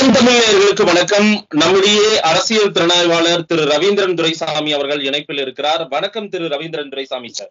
செந்தமிழர்களுக்கு வணக்கம் நம்முடைய அரசியல் திறனாய்வாளர் திரு ரவீந்திரன் துரைசாமி அவர்கள் இணைப்பில் இருக்கிறார் வணக்கம் திரு ரவீந்திரன் துரைசாமி சார்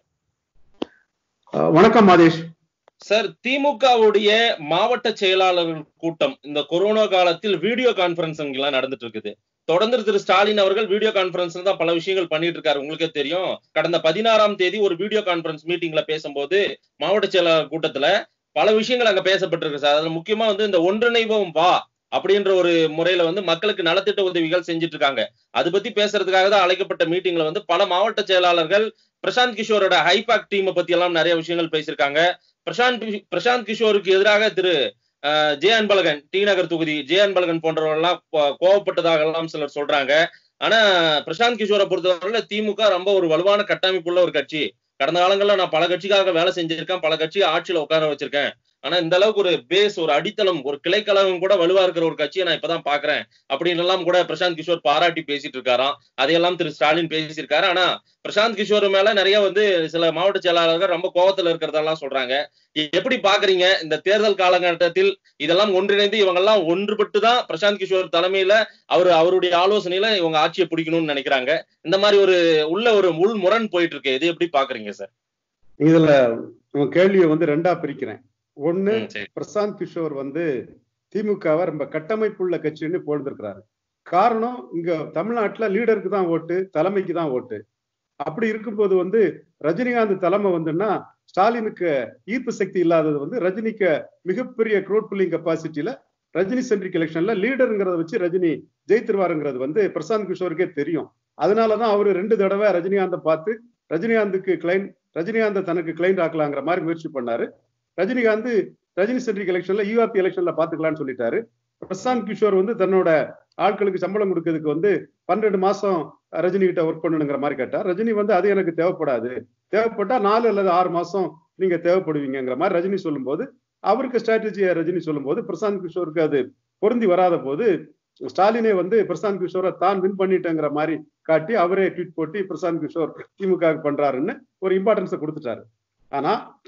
அஹ் வணக்கம் மாதேஷ் சார் திமுகவுடைய மாவட்ட செயலாளர்கள் கூட்டம் இந்த கொரோனா காலத்தில் வீடியோ கான்பரன்சிங் எல்லாம் நடந்துட்டு இருக்குது தொடர்ந்து திரு ஸ்டாலின் அவர்கள் வீடியோ கான்பரன்ஸ்ல தான் பல விஷயங்கள் பண்ணிட்டு இருக்காரு உங்களுக்கே தெரியும் கடந்த பதினாறாம் தேதி ஒரு வீடியோ கான்பரன்ஸ் மீட்டிங்ல பேசும்போது மாவட்ட செயலாளர் கூட்டத்துல பல விஷயங்கள் அங்க பேசப்பட்டிருக்கு சார் அதுல முக்கியமா வந்து இந்த ஒன்றிணைவோம் வா அப்படின்ற ஒரு முறையில வந்து மக்களுக்கு நலத்திட்ட உதவிகள் செஞ்சுட்டு இருக்காங்க அது பத்தி பேசுறதுக்காக தான் அழைக்கப்பட்ட மீட்டிங்ல வந்து பல மாவட்ட செயலாளர்கள் பிரசாந்த் கிஷோரோட ஹைபாக் டீமை பத்தி எல்லாம் நிறைய விஷயங்கள் பேசியிருக்காங்க பிரசாந்த் கி- பிரசாந்த் கிஷோருக்கு எதிராக திரு அஹ், ஜே அன்பழகன் டி நகர் தொகுதி ஜே அன்பழகன் போன்றவர்கள்லாம் கோ- கோவப்பட்டதாக எல்லாம் சிலர் சொல்றாங்க ஆனா பிரசாந்த் கிஷோரை பொறுத்தவரையில திமுக ரொம்ப ஒரு வலுவான கட்டமைப்புள்ள ஒரு கட்சி கடந்த காலங்கள்ல நான் பல கட்சிக்காக வேலை செஞ்சிருக்கேன் பல கட்சி ஆட்சியில உட்கார வச்சிருக்கேன் ஆனா இந்த அளவுக்கு ஒரு பேஸ் ஒரு அடித்தளம் ஒரு கிளைக்கழகம் கூட வலுவா இருக்கிற ஒரு கட்சியை நான் இப்பதான் பாக்குறேன் அப்படின்னு எல்லாம் கூட பிரசாந்த் கிஷோர் பாராட்டி பேசிட்டு இருக்காராம் அதையெல்லாம் திரு ஸ்டாலின் பேசியிருக்காரு ஆனா பிரசாந்த் கிஷோர் மேல நிறைய வந்து சில மாவட்ட செயலாளர்கள் ரொம்ப கோவத்துல இருக்கிறதெல்லாம் சொல்றாங்க எப்படி பாக்குறீங்க இந்த தேர்தல் காலகட்டத்தில் இதெல்லாம் ஒன்றிணைந்து இவங்க எல்லாம் ஒன்றுபட்டு தான் பிரசாந்த் கிஷோர் தலைமையில அவர் அவருடைய ஆலோசனையில இவங்க ஆட்சியை பிடிக்கணும்னு நினைக்கிறாங்க இந்த மாதிரி ஒரு உள்ள ஒரு உள் முரண் போயிட்டு இருக்கு இது எப்படி பாக்குறீங்க சார் இதுல உங்க கேள்வியை வந்து ரெண்டா பிரிக்கிறேன் ஒண்ணு ம், சரி பிரசாந்த் கிஷோர் வந்து திமுகவை ரொம்ப கட்டமைப்புள்ள கட்சின்னு போழ்ந்திருக்கிறாரு காரணம் இங்க தமிழ்நாட்டுல லீடருக்கு தான் ஓட்டு தலைமைக்கு தான் ஓட்டு அப்படி இருக்கும்போது வந்து ரஜினிகாந்த் தலைமை வந்துன்னா ஸ்டாலினுக்கு ஈர்ப்பு சக்தி இல்லாதது வந்து ரஜினிக்கு மிகப்பெரிய க்ரோட் புல்லிங் கெப்பாசிட்டியில ரஜினி சென்ட்ரிக் எலெக்ஷன்ல லீடருங்கிறத வச்சு ரஜினி ஜெயித்திருவாருங்கிறது வந்து பிரசாந்த் கிஷோருக்கே தெரியும் அதனாலதான் அவரு ரெண்டு தடவை ரஜினிகாந்தை பார்த்து ரஜினிகாந்துக்கு கிளைண்ட் ரஜினிகாந்தை தனக்கு கிளைண்ட் ஆக்கலாங்கிற மாதிரி முயற்சி பண்ணாரு ரஜினிகாந்த் ரஜினி சென்ட்ரிக் எலெக்ஷன்ல யூஆர்பி எலெக்ஷன்ல பாத்துக்கலாம்னு சொல்லிட்டாரு பிரசாந்த் கிஷோர் வந்து தன்னோட ஆட்களுக்கு சம்பளம் கொடுக்கறதுக்கு வந்து பன்னெண்டு மாசம் ரஜினி கிட்ட ஒர்க் பண்ணணுங்கிற மாதிரி கேட்டார் ரஜினி வந்து அது எனக்கு தேவைப்படாது தேவைப்பட்டா நாலு அல்லது ஆறு மாசம் நீங்க தேவைப்படுவீங்கங்கிற மாதிரி ரஜினி சொல்லும்போது அவருக்கு ஸ்ட்ராட்டஜியை ரஜினி சொல்லும்போது பிரசாந்த் கிஷோருக்கு அது பொருந்தி வராத போது ஸ்டாலினே வந்து பிரசாந்த் கிஷோரை தான் வின் பண்ணிட்டேங்கிற மாதிரி காட்டி அவரே ட்வீட் போட்டு பிரசாந்த் கிஷோர் திமுக பண்றாருன்னு ஒரு இம்பார்ட்டன்ஸை கொடுத்துட்டாரு ஆனா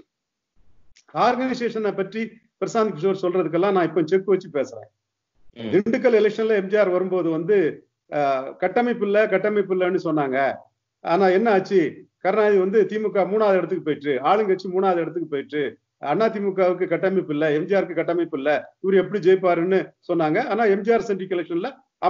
ஆர்கனைசேஷனை பற்றி பிரசாந்த் கிஷோர் சொல்றதுக்கெல்லாம் நான் இப்ப செக் வச்சு பேசுறேன் ம். திண்டுக்கல் எலெக்ஷன்ல எம்ஜிஆர் வரும்போது வந்து ஆஹ், கட்டமைப்பு இல்ல கட்டமைப்பு இல்லைன்னு சொன்னாங்க ஆனா என்ன ஆச்சு கருணாநிதி வந்து திமுக மூணாவது இடத்துக்கு போயிட்டு ஆளுங்கட்சி மூணாவது இடத்துக்கு போயிட்டு அண்ணா திமுகவுக்கு கட்டமைப்பு இல்ல எம்ஜிஆருக்கு கட்டமைப்பு இல்ல இவர் எப்படி ஜெயிப்பாருன்னு சொன்னாங்க ஆனா எம்ஜிஆர் சென்ட்ரிக் எலெக்ஷன்ல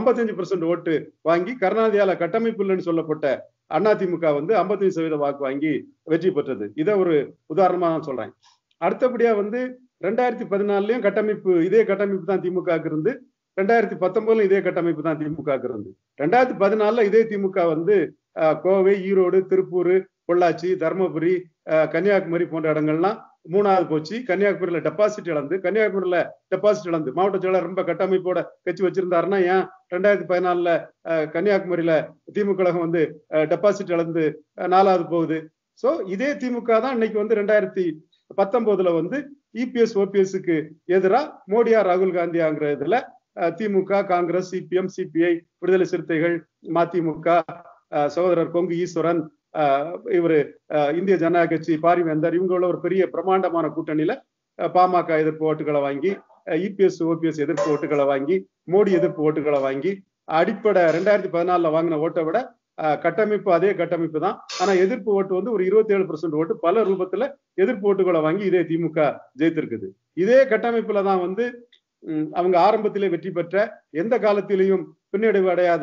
55% ஓட்டு வாங்கி கருணாநிதியால கட்டமைப்பு இல்லைன்னு சொல்லப்பட்ட அண்ணா திமுக வந்து 55% சதவீத வாக்கு வாங்கி வெற்றி பெற்றது இதை ஒரு உதாரணமா நான் சொல்றேன் அடுத்தபடியா வந்து ரெண்டாயிரத்தி பதினாலுலயும் கட்டமைப்பு இதே கட்டமைப்பு தான் திமுக இருந்து ரெண்டாயிரத்தி பத்தொன்பதுல இதே கட்டமைப்பு தான் திமுக இருந்து ரெண்டாயிரத்தி பதினாலுல இதே திமுக வந்து அஹ், கோவை ஈரோடு திருப்பூர் பொள்ளாச்சி தருமபுரி அஹ், கன்னியாகுமரி போன்ற இடங்கள்லாம் மூணாவது போச்சு கன்னியாகுமரியில டெபாசிட் இழந்து கன்னியாகுமரியில டெபாசிட் இழந்து மாவட்ட செயலர் ரொம்ப கட்டமைப்போட கட்சி வச்சிருந்தாருன்னா ஏன் ரெண்டாயிரத்தி பதினாலுல அஹ், கன்னியாகுமரியில திமுக கழகம் வந்து டெபாசிட் இழந்து அஹ், நாலாவது போகுது சோ இதே திமுக தான் இன்னைக்கு வந்து ரெண்டாயிரத்தி பத்தொன்பதுல வந்து இபிஎஸ் ஓபிஎஸ்க்கு எதிரா மோடியா ராகுல் காந்தியாங்கிற இதுல அஹ், திமுக காங்கிரஸ் சிபிஎம் சிபிஐ விடுதலை சிறுத்தைகள் மதிமுக அஹ், சகோதரர் கொங்கு ஈஸ்வரன் அஹ், இவரு அஹ், இந்திய ஜனநாயக கட்சி பாரிவேந்தர் இவங்களோட ஒரு பெரிய பிரமாண்டமான கூட்டணியில அஹ், பாமக எதிர்ப்பு ஓட்டுகளை வாங்கி இபிஎஸ் ஓபிஎஸ் எதிர்ப்பு ஓட்டுகளை வாங்கி மோடி எதிர்ப்பு ஓட்டுகளை வாங்கி அடிப்படை ரெண்டாயிரத்தி பதினாலுல வாங்கின ஓட்டை விட அஹ், கட்டமைப்பு அதே கட்டமைப்பு தான் ஆனா எதிர்ப்பு ஓட்டு வந்து ஒரு இருபத்தி ஏழு ஓட்டு பல ரூபத்துல எதிர்ப்பு ஓட்டுகளை வாங்கி இதே திமுக ஜெயித்திருக்குது இதே கட்டமைப்புல தான் வந்து ம், அவங்க ஆரம்பத்திலே வெற்றி பெற்ற எந்த காலத்திலையும் பின்னடைவு அடையாத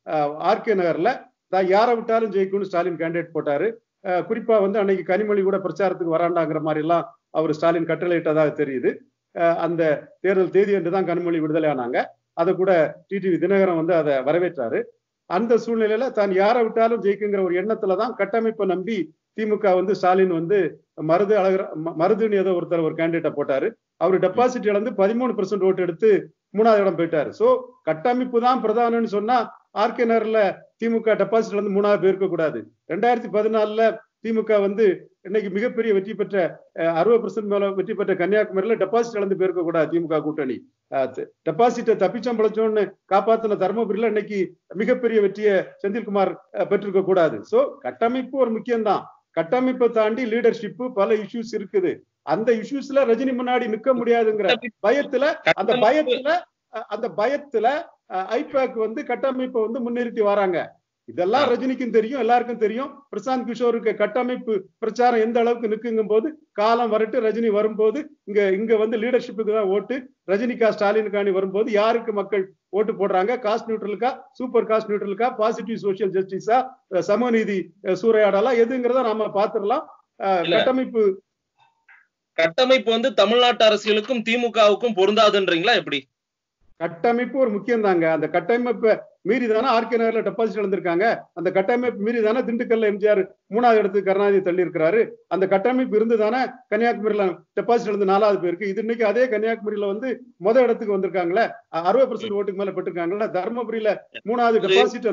ஆர்கே நகர்ல தான் யாரை விட்டாலும் ஜெயிக்கும்னு ஸ்டாலின் கேண்டிடேட் போட்டாரு அஹ், குறிப்பா வந்து அன்னைக்கு கனிமொழி கூட பிரச்சாரத்துக்கு வராண்டாங்கிற மாதிரி எல்லாம் அவர் ஸ்டாலின் கட்டளையிட்டதாக தெரியுது அஹ், அந்த தேர்தல் தேதி என்று தான் கனிமொழி விடுதலை ஆனாங்க அதை கூட டிடிவி தினகரன் வந்து அதை வரவேற்றாரு அந்த சூழ்நிலையில தான் யாரை விட்டாலும் ஜெயிக்குங்கிற ஒரு எண்ணத்துல தான் கட்டமைப்பை நம்பி திமுக வந்து ஸ்டாலின் வந்து மருது அழகர் ம- மருதுன்னு ஏதோ ஒருத்தர் ஒரு கேண்டிடேட்டை போட்டாரு அவர் டெபாசிட் இழந்து பதிமூணு பெர்சென்ட் ஓட்டு எடுத்து மூணாவது இடம் போயிட்டாரு சோ கட்டமைப்பு தான் பிரதானம்னு சொன்னா ஆர்கே நகர்ல திமுக டெபாசிட் இழந்து மூணாவது போயிருக்க கூடாது ரெண்டாயிரத்தி பதினாலுல திமுக வந்து இன்னைக்கு மிகப்பெரிய வெற்றி பெற்ற அறுபது பெர்சென்ட் மேல வெற்றி பெற்ற கன்னியாகுமரியில டெபாசிட் இழந்து போயிருக்க கூடாது திமுக கூட்டணி டெபாசிட்டை தப்பிச்சம் பிழைச்சோன்னு காப்பாத்தின தருமபுரியில இன்னைக்கு மிகப்பெரிய வெற்றியை செந்தில்குமார் அஹ், பெற்றிருக்க கூடாது சோ கட்டமைப்பு ஒரு முக்கியம்தான் கட்டமைப்பை தாண்டி லீடர்ஷிப் பல இஷ்யூஸ் இருக்குது அந்த இஷ்யூஸ்ல ரஜினி முன்னாடி நிக்க முடியாதுங்கிற பயத்துல அந்த பயத்துல அஹ், அந்த பயத்துல ஐபேக் வந்து கட்டமைப்பை வந்து முன்னிறுத்தி வராங்க இதெல்லாம் ஆ. ரஜினிக்கும் தெரியும் எல்லாருக்கும் தெரியும் பிரசாந்த் கிஷோருக்கு கட்டமைப்பு பிரச்சாரம் எந்த அளவுக்கு நிக்குங்கும் போது காலம் வரட்டு ரஜினி வரும்போது இங்க இங்க வந்து லீடர்ஷிப்புக்கு தான் ஓட்டு ரஜினிகா ஸ்டாலினுக்காண்டி வரும்போது யாருக்கு மக்கள் ஓட்டு போடுறாங்க காஸ்ட் நியூட்ரலுக்கா சூப்பர் காஸ்ட் நியூட்ரலுக்கா பாசிட்டிவ் சோசியல் ஜஸ்டிஸா சமநீதி அஹ், சூறையாடலா எதுங்கிறத நாம பாத்துடலாம் அஹ், இல்ல. கட்டமைப்பு கட்டமைப்பு வந்து தமிழ்நாட்டு அரசியலுக்கும் திமுகவுக்கும் பொருந்தாதுன்றீங்களா எப்படி கட்டமைப்பு ஒரு முக்கியம் தாங்க அந்த கட்டமைப்பை மீறி தானே ஆர்கே நகர்ல டெபாசிட் இழந்திருக்காங்க அந்த கட்டமைப்பு மீறி தானே திண்டுக்கல்ல எம்ஜிஆர் மூணாவது இடத்துக்கு கருணாநிதி தள்ளி இருக்கிறாரு அந்த கட்டமைப்பு இருந்து தானே கன்னியாகுமரியில டெபாசிட் இழந்து நாலாவது பேருக்கு இது இன்னைக்கு அதே கன்னியாகுமரியில வந்து முத இடத்துக்கு வந்திருக்காங்களே அ- அறுபது பர்சன்ட் ஓட்டுக்கு மேல பெற்றிருக்காங்களே தர்மபுரியில மூணாவது டெபாசிட்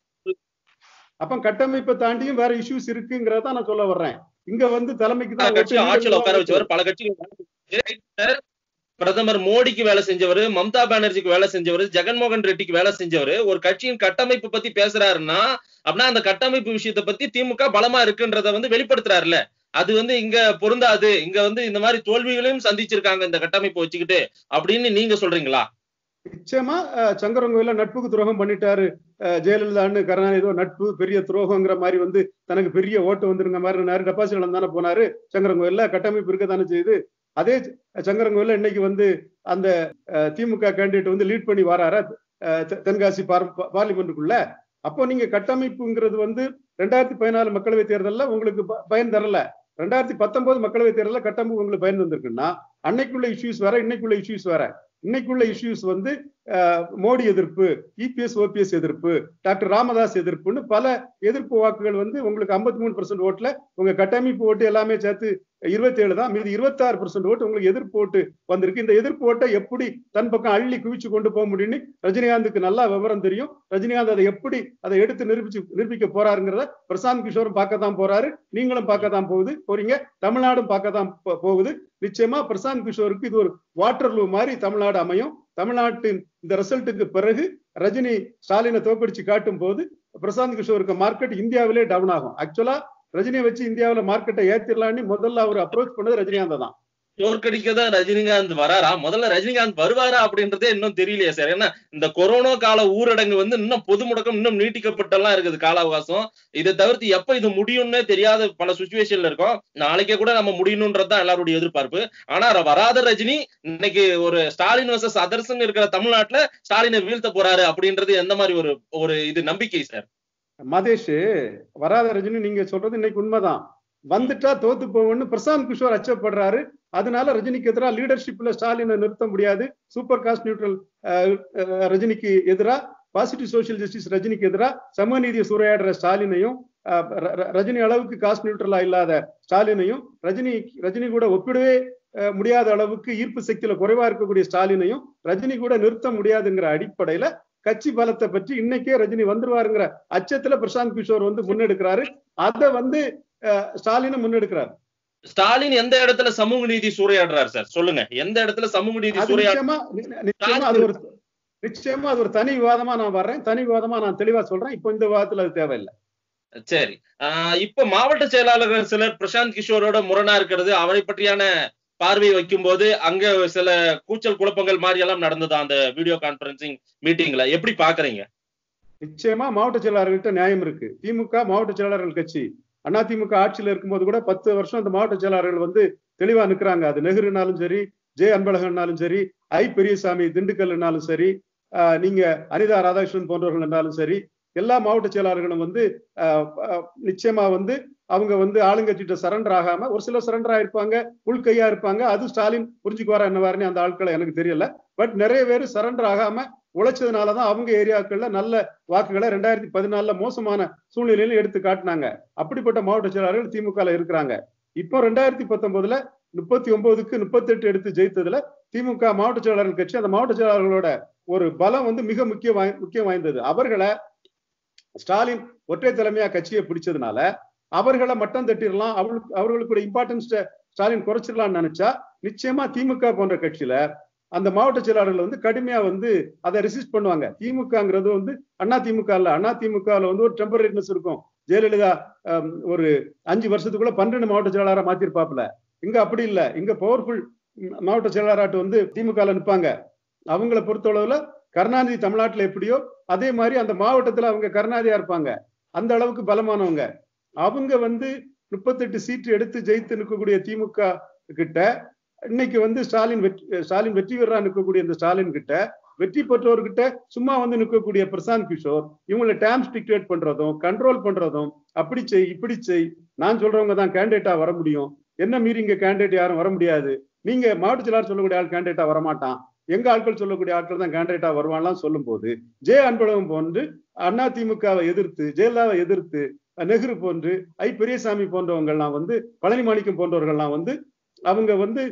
அப்ப கட்டமைப்பை தாண்டியும் வேற இஷ்யூஸ் இருக்குங்கிறத நான் சொல்ல வர்றேன் இங்க வந்து தலைமைக்கு பல தான் கட்சி ஓட்டு ஆட்சியில உட்கார வச்சவர் பல கட்சிகள் பிரதமர் மோடிக்கு வேலை செஞ்சவர் மம்தா பானர்ஜிக்கு வேலை செஞ்சவர் ஜெகன்மோகன் ரெட்டிக்கு வேலை செஞ்சவர் ஒரு கட்சியின் கட்டமைப்பு பத்தி பேசுறாருன்னா அப்படின்னா அந்த கட்டமைப்பு விஷயத்தை பத்தி திமுக பலமா இருக்குன்றத வந்து வெளிப்படுத்துறாருல்ல அது வந்து இங்க பொருந்தாது இங்க வந்து இந்த மாதிரி தோல்விகளையும் சந்திச்சிருக்காங்க இந்த கட்டமைப்பு வச்சுக்கிட்டு அப்படின்னு நீங்க சொல்றீங்களா நிச்சயமா அஹ், சங்கரங்கோயில நட்புக்கு துரோகம் பண்ணிட்டாரு அஹ், ஜெயலலிதான்னு கருணாநிதி ஏதோ நட்பு பெரிய துரோகங்கிற மாதிரி வந்து தனக்கு பெரிய ஓட்டு வந்துருங்க மாதிரி நேரம் டெபாசிட் தானே போனாரு சங்கரங்கோயில்ல கட்டமைப்பு இருக்க தானே செய்யுது அதே சங்கரங்கோயில்ல இன்னைக்கு வந்து அந்த அஹ், திமுக கேண்டிடேட் வந்து லீட் பண்ணி வராரா அஹ், தெ- தென்காசி பார் பார்லிமெண்ட்டுக்குள்ள அப்போ நீங்க கட்டமைப்புங்கிறது வந்து ரெண்டாயிரத்தி பதினாலு மக்களவை தேர்தல்ல உங்களுக்கு ப- பயன் தரல ரெண்டாயிரத்தி பத்தொன்பது மக்களவை தேர்தல்ல கட்டமைப்பு உங்களுக்கு பயன் தந்திருக்குன்னா அன்னைக்குள்ள இஷ்யூஸ் வேற இன்னைக்குள்ள இஷ்யூஸ் வேற இன்னைக்குள்ள இஷ்யூஸ் வந்து அஹ், மோடி எதிர்ப்பு இபிஎஸ் ஓபிஎஸ் எதிர்ப்பு டாக்டர் ராமதாஸ் எதிர்ப்புன்னு பல எதிர்ப்பு வாக்குகள் வந்து உங்களுக்கு 53% மூணு பர்சன்ட் ஓட்டுல உங்க கட்டமைப்பு ஓட்டு எல்லாமே சேர்த்து இருபத்தி ஏழு தான் மீது இருபத்தாறு பர்சன்ட் ஓட்டு உங்களுக்கு எதிர்ப்பு ஓட்டு வந்திருக்கு இந்த எதிர்ப்பு ஓட்டை எப்படி தன் பக்கம் அள்ளி குவிச்சு கொண்டு போக முடியும்னு ரஜினிகாந்துக்கு நல்லா விவரம் தெரியும் ரஜினிகாந்த் அதை எப்படி அதை எடுத்து நிரூபிச்சு நிரூபிக்க போறாருங்கிறத பிரசாந்த் கிஷோரும் பார்க்க தான் போறாரு நீங்களும் பார்க்க தான் போகுது போறீங்க தமிழ்நாடும் பார்க்க தான் போ- போகுது நிச்சயமா பிரசாந்த் கிஷோருக்கு இது ஒரு வாட்டர்லூ மாதிரி தமிழ்நாடு அமையும் தமிழ்நாட்டின் இந்த ரிசல்ட்டுக்கு பிறகு ரஜினி ஸ்டாலினை தோக்கடிச்சு காட்டும் போது பிரசாந்த் கிஷோருக்கு மார்க்கெட் இந்தியாவிலே டவுன் ஆகும் ஆக்சுவலா ரஜினியை வச்சு இந்தியாவுல மார்க்கெட்டை ஏத்திரலான்னு முதல்ல அவர் அப்ரோச் பண்ணது ரஜினிகாந்த் தான் தோற்கடிக்க தான் ரஜினிகாந்த் வராரா முதல்ல ரஜினிகாந்த் வருவாரா அப்படின்றதே இன்னும் தெரியலையே சார் ஏன்னா இந்த கொரோனா கால ஊரடங்கு வந்து இன்னும் பொது முடக்கம் இன்னும் நீட்டிக்கப்பட்டெல்லாம் இருக்குது கால அவகாசம் இதை தவிர்த்து எப்ப இது முடியும்னே தெரியாத பல சுச்சுவேஷன்ல இருக்கும் நாளைக்கே கூட நம்ம முடியணும்ன்றதுதான் எல்லாருடைய எதிர்பார்ப்பு ஆனா ர- வராத ரஜினி இன்னைக்கு ஒரு ஸ்டாலின் வர்சஸ் அதர்சன் இருக்கிற தமிழ்நாட்டுல ஸ்டாலினை வீழ்த்த போறாரு அப்படின்றது எந்த மாதிரி ஒரு ஒரு இது நம்பிக்கை சார் மதேஷ் வராத ரஜினி நீங்க சொல்றது இன்னைக்கு உண்மைதான் வந்துட்டா தோத்து போவோம்னு பிரசாந்த் கிஷோர் அச்சப்படுறாரு அதனால ரஜினிக்கு எதிராக லீடர்ஷிப்ல ஸ்டாலினை நிறுத்த முடியாது சூப்பர் காஸ்ட் நியூட்ரல் ரஜினிக்கு எதிரா பாசிட்டிவ் சோஷியல் ஜஸ்டிஸ் ரஜினிக்கு எதிரா சமநீதியை சூறையாடுற ஸ்டாலினையும் அஹ், ர- ர- ரஜினி அளவுக்கு காஸ்ட் நியூட்ரலா இல்லாத ஸ்டாலினையும் ரஜினி ரஜினி கூட ஒப்பிடவே அஹ், முடியாத அளவுக்கு ஈர்ப்பு சக்தியில குறைவா இருக்கக்கூடிய ஸ்டாலினையும் ரஜினி கூட நிறுத்த முடியாதுங்கிற அடிப்படையில கட்சி பலத்தை பற்றி இன்னைக்கே ரஜினி வந்துருவாருங்கிற அச்சத்துல பிரசாந்த் கிஷோர் வந்து முன்னெடுக்கிறாரு அதை வந்து அஹ், ஸ்டாலினும் முன்னெடுக்கிறாரு ஸ்டாலின் எந்த இடத்துல சமூக நீதி சூறையாடுறாரு சார் சொல்லுங்க எந்த இடத்துல சமூக நீதி அது சூறையாடு நிச்சயமா நி- நிச்சயமா அது ஒரு நிச்சயமா அது ஒரு தனி விவாதமா நான் வர்றேன் தனி விவாதமா நான் தெளிவா சொல்றேன் இப்போ இந்த விவாதத்துல அது தேவையில்லை சரி ஆஹ் இப்ப மாவட்ட செயலாளர்கள் சிலர் பிரசாந்த் கிஷோரோட முரணா இருக்கிறது அவரை பற்றியான பார்வை வைக்கும்போது அங்க சில கூச்சல் குழப்பங்கள் மாதிரி எல்லாம் நடந்ததா அந்த வீடியோ கான்பரன்சிங் மீட்டிங்ல எப்படி பாக்குறீங்க நிச்சயமா மாவட்ட செயலாளர்கள்ட்ட நியாயம் இருக்கு திமுக மாவட்ட செயலாளர்கள் கட்சி அதிமுக ஆட்சியில இருக்கும்போது கூட பத்து வருஷம் அந்த மாவட்ட செயலாளர்கள் வந்து தெளிவா நிக்கிறாங்க அது நெஹ்ருனாலும் சரி ஜே அன்பழகன்னாலும் சரி ஐ பெரியசாமி திண்டுக்கல்னாலும் சரி ஆஹ் நீங்க அனிதா ராதாகிருஷ்ணன் போன்றவர்கள் இருந்தாலும் சரி எல்லா மாவட்ட செயலாளர்களும் வந்து ஆஹ் ஆஹ் நிச்சயமா வந்து அவங்க வந்து ஆளுங்கட்சிட்ட சரண்டர் ஆகாம ஒரு சிலர் சரண்டர் ஆயிருப்பாங்க உள்கையா இருப்பாங்க அது ஸ்டாலின் புரிஞ்சுக்குவாரா என்னவாருன்னு அந்த ஆட்களை எனக்கு தெரியல பட் நிறைய பேர் சரண்டர் ஆகாம உழைச்சதுனாலதான் அவங்க ஏரியாக்கள்ல நல்ல வாக்குகளை ரெண்டாயிரத்தி பதினாலுல மோசமான சூழ்நிலையில எடுத்து காட்டினாங்க அப்படிப்பட்ட மாவட்ட செயலாளர்கள் திமுக ல இருக்கிறாங்க இப்போ ரெண்டாயிரத்தி பத்தொன்பதுல முப்பத்தி ஒன்பதுக்கு முப்பத்தெட்டு எடுத்து ஜெயித்ததுல திமுக மாவட்ட செயலாளர்கள் கட்சி அந்த மாவட்ட செயலாளர்களோட ஒரு பலம் வந்து மிக முக்கிய வாய்- முக்கியம் வாய்ந்தது அவர்களை ஸ்டாலின் ஒற்றை தலைமையா கட்சியை பிடிச்சதுனால அவர்களை மட்டம் தட்டிடலாம் அவர்களுக்கு அவர்களுக்கு இம்பார்ட்டன்ஸ் ஸ்டாலின் குறைச்சிடலாம்னு நினைச்சா நிச்சயமா திமுக போன்ற கட்சியில அந்த மாவட்ட செயலாளர்கள் வந்து கடுமையா வந்து அதை ரெசிஸ்ட் பண்ணுவாங்க திமுகங்கிறது வந்து அண்ணா திமுக இல்ல அண்ணா திமுகல வந்து ஒரு டெம்பரரினஸ் இருக்கும் ஜெயலலிதா ஹம், ஒரு அஞ்சு வருஷத்துக்குள்ள பன்னெண்டு மாவட்ட செயலாளரா மாத்திருப்பாப்ல இங்க அப்படி இல்ல இங்க பவர்ஃபுல் மாவட்ட செயலாளராட்டு வந்து திமுக ல நிப்பாங்க அவங்கள பொறுத்தளவுல கருணாநிதி தமிழ்நாட்டுல எப்படியோ அதே மாதிரி அந்த மாவட்டத்துல அவங்க கருணாநிதியா இருப்பாங்க அந்த அளவுக்கு பலமானவங்க அவங்க வந்து முப்பத்தெட்டு சீட்டு எடுத்து ஜெயித்து நிற்கக்கூடிய திமுக கிட்ட இன்னைக்கு வந்து ஸ்டாலின் வெற்றி ஸ்டாலின் வெற்றி பெறா நிற்கக்கூடிய இந்த ஸ்டாலின் கிட்ட வெற்றி பெற்றவர்கிட்ட சும்மா வந்து நிற்கக்கூடிய பிரசாந்த் கிஷோர் இவங்களை டேம்ஸ் டிக்டேட் பண்றதும் கண்ட்ரோல் பண்றதும் அப்படி செய் இப்படி செய் நான் சொல்றவங்க தான் கேண்டிடேட்டா வர முடியும் என்ன மீறி இங்க கேண்டிடேட் யாரும் வர முடியாது நீங்க மாவட்ட செயலாளர் சொல்லக்கூடிய ஆள் கேண்டிடேட்டா வரமாட்டான் எங்க ஆட்கள் சொல்லக்கூடிய ஆட்கள் தான் கேண்டிடேட்டா வருவான்லாம் சொல்லும் போது ஜே அன்பழகம் போன்று அண்ணா திமுகவை எதிர்த்து ஜெயலலிதாவை எதிர்த்து நெஹ்ரு போன்று ஐ பெரியசாமி போன்றவங்கள்லாம் வந்து பழனி மாணிக்கம் போன்றவர்கள்லாம் வந்து அவங்க வந்து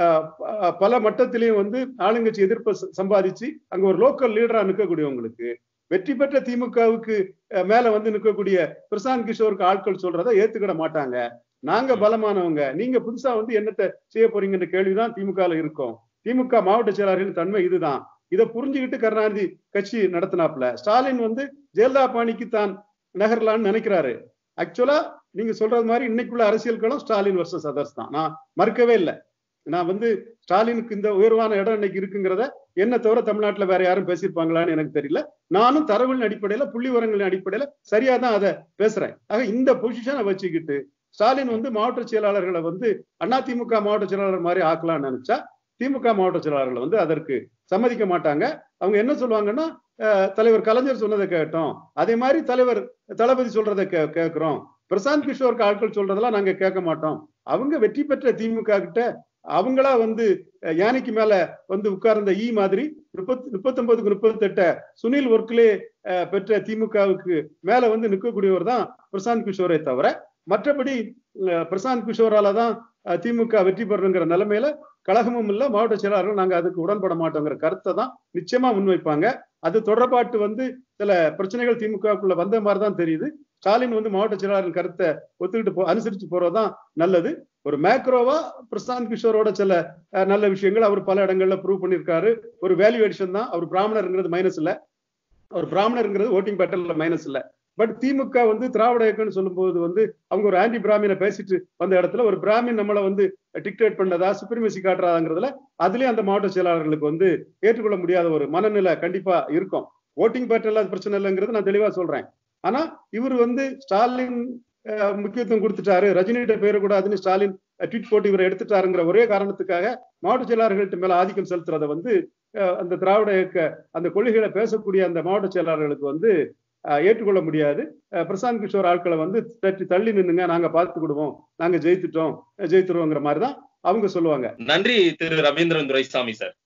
பல மட்டத்திலையும் வந்து ஆளுங்கட்சி எதிர்ப்பை சம்பாதிச்சு அங்க ஒரு லோக்கல் லீடரா நிற்கக்கூடியவங்களுக்கு வெற்றி பெற்ற திமுகவுக்கு மேல வந்து நிற்கக்கூடிய பிரசாந்த் கிஷோருக்கு ஆட்கள் சொல்றதை ஏத்துக்கிட மாட்டாங்க நாங்க பலமானவங்க நீங்க புதுசா வந்து என்னத்தை செய்ய போறீங்கன்ற கேள்விதான் திமுகல இருக்கும் திமுக மாவட்ட செயலாளர்களின் தன்மை இதுதான் இதை புரிஞ்சுக்கிட்டு கருணாநிதி கட்சி நடத்தினாப்ல ஸ்டாலின் வந்து ஜெயலலிதா பாணிக்கு தான் நகரலான்னு நினைக்கிறாரு ஆக்சுவலா நீங்க சொல்றது மாதிரி இன்னைக்குள்ள அரசியல் களம் ஸ்டாலின் வர்சஸ் அதர்ஸ் தான் நான் மறுக்கவே இல்லை நான் வந்து ஸ்டாலினுக்கு இந்த உயர்வான இடம் இன்னைக்கு இருக்குங்கிறத என்ன தவிர தமிழ்நாட்டுல வேற யாரும் பேசியிருப்பாங்களான்னு எனக்கு தெரியல நானும் தரவுகளின் அடிப்படையில புள்ளி உரங்களின் அடிப்படையில சரியா தான் அதை பேசுறேன் ஆக இந்த பொசிஷனை வச்சுக்கிட்டு ஸ்டாலின் வந்து மாவட்ட செயலாளர்களை வந்து அதிமுக மாவட்ட செயலாளர் மாதிரி ஆக்கலாம்னு நினைச்சா திமுக மாவட்ட செயலாளர்களை வந்து அதற்கு சம்மதிக்க மாட்டாங்க அவங்க என்ன சொல்லுவாங்கன்னா தலைவர் கலைஞர் சொன்னதை கேட்டோம் அதே மாதிரி தலைவர் தளபதி சொல்றதை கே கேட்கிறோம் பிரசாந்த் கிஷோருக்கு ஆட்கள் சொல்றதெல்லாம் நாங்க கேட்க மாட்டோம் அவங்க வெற்றி பெற்ற திமுக கிட்ட அவங்களா வந்து யானைக்கு மேல வந்து உட்கார்ந்த ஈ மாதிரி முப்பத்தி முப்பத்தொன்பதுக்கு முப்பத்தெட்ட சுனில் ஒர்க்லே பெற்ற திமுகவுக்கு மேல வந்து நிற்கக்கூடியவர் தான் பிரசாந்த் கிஷோரை தவிர மற்றபடி பிரசாந்த் கிஷோரால தான் திமுக வெற்றி பெறணுங்கிற நிலைமையில கழகமும் இல்ல மாவட்ட செயலாளர்கள் நாங்க அதுக்கு உடன்பட மாட்டோங்கிற கருத்தை தான் நிச்சயமா முன்வைப்பாங்க அது தொடர்பாட்டு வந்து சில பிரச்சனைகள் திமுகக்குள்ள வந்த மாதிரி தான் தெரியுது ஸ்டாலின் வந்து மாவட்ட செயலாளர் கருத்தை ஒத்துக்கிட்டு போ அனுசரிச்சு போறதுதான் நல்லது ஒரு மேக்ரோவா பிரசாந்த் கிஷோரோட சில நல்ல விஷயங்கள் அவர் பல இடங்கள்ல ப்ரூவ் பண்ணியிருக்காரு ஒரு வேல்யூவேஷன் தான் அவர் பிராமணருங்கிறது மைனஸ் இல்ல அவர் பிராமணருங்கிறது ஓட்டிங் பேட்டர்ல மைனஸ் இல்ல பட் திமுக வந்து திராவிட இயக்கம்னு சொல்லும்போது வந்து அவங்க ஒரு ஆன்டி பிராமினை பேசிட்டு வந்த இடத்துல ஒரு பிராமின் நம்மளை வந்து டிக்டேட் பண்ணதா சுப்ரீமசி காட்டுறாங்கிறதுல அதுலயும் அந்த மாவட்ட செயலாளர்களுக்கு வந்து ஏற்றுக்கொள்ள முடியாத ஒரு மனநிலை கண்டிப்பா இருக்கும் ஓட்டிங் பேட்டர்ல அது பிரச்சனை இல்லைங்கிறது நான் தெளிவா சொல்றேன் ஆனா இவர் வந்து ஸ்டாலின் முக்கியத்துவம் கொடுத்துட்டாரு ரஜினிகிட்ட பேரக்கூடாதுன்னு ஸ்டாலின் ட்வீட் போட்டு இவரை எடுத்துட்டாருங்கிற ஒரே காரணத்துக்காக மாவட்ட செயலாளர்கள்ட்ட மேல ஆதிக்கம் செலுத்துறத வந்து அந்த திராவிட இயக்க அந்த கொள்கைகளை பேசக்கூடிய அந்த மாவட்ட செயலாளர்களுக்கு வந்து ஏற்றுக்கொள்ள முடியாது பிரசாந்த் கிஷோர் ஆட்களை வந்து தட்டி தள்ளி நின்னுங்க நாங்க பார்த்துக்கிடுவோம் நாங்க ஜெயித்துட்டோம் ஜெயித்துருவோங்கிற மாதிரி தான் அவங்க சொல்லுவாங்க நன்றி திரு ரவீந்திரன் துரைசாமி சார்